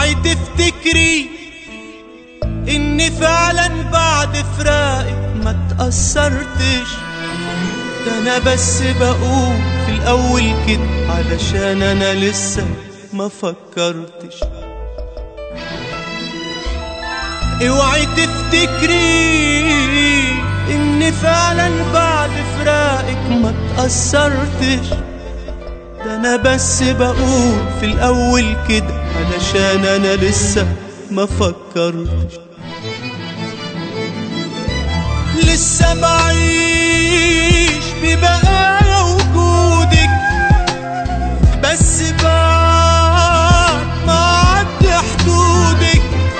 اوعي تفتكري اني فعلا بعد فراقك ما تأثرتش ده انا بس بقول في الاول كده علشان انا لسه ما فكرتش اوعي تفتكري اني فعلا بعد فراقك ما تأثرتش ده انا بس بقول في الاول كده علشان انا لسه ما فكرتش لسه بعيش ببقايا وجودك بس بعد ما عدي حدودك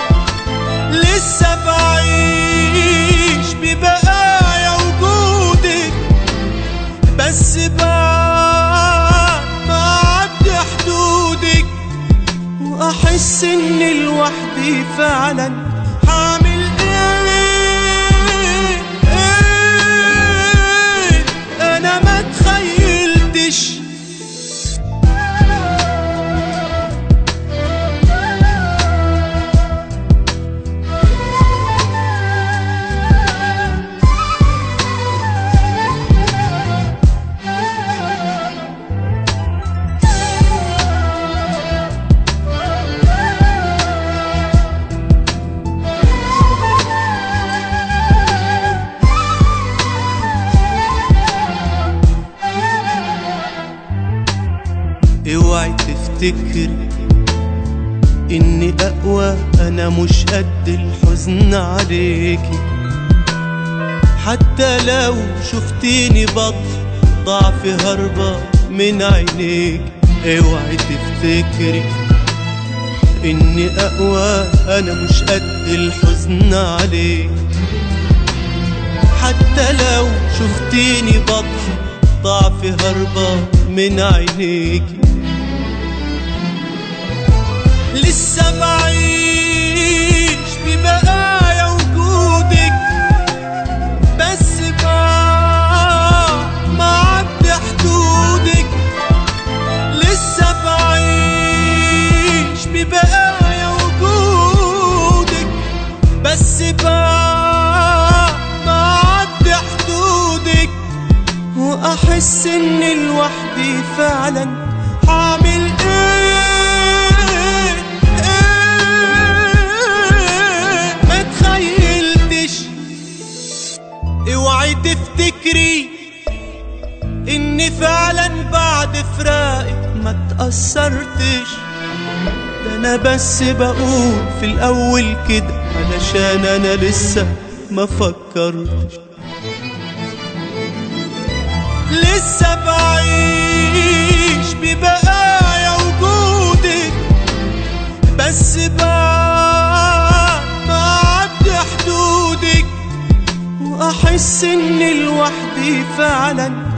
لسه بعيش ببقايا وجودك بس بعد ما عدي حدودك واحس اني لوحدي فعلا هعمل ايه ايه انا ما تخيلتش اوعي تفتكري اني اقوى انا مش قد الحزن عليكي حتى لو شفتيني بطل ضعف هربة من عينيك اوعي تفتكري اني اقوى انا مش قد الحزن عليك حتى لو شفتيني بطل ضعف هربة من عينيكي لسه بعيش ببقايا وجودك بس بعد ما عدي حدودك لسه بعيش ببقايا وجودك بس بعد ما عدي حدودك واحس اني لوحدي فعلا هعمل ايه ايه ما تخيلتش اوعي تفتكري اني فعلا بعد فراقك ما تأثرتش ده انا بس بقول في الاول كده علشان انا لسه ما فكرتش لسه بعيش ببقايا وجودك بس بعد ما عدي حدودك واحس اني لوحدي فعلا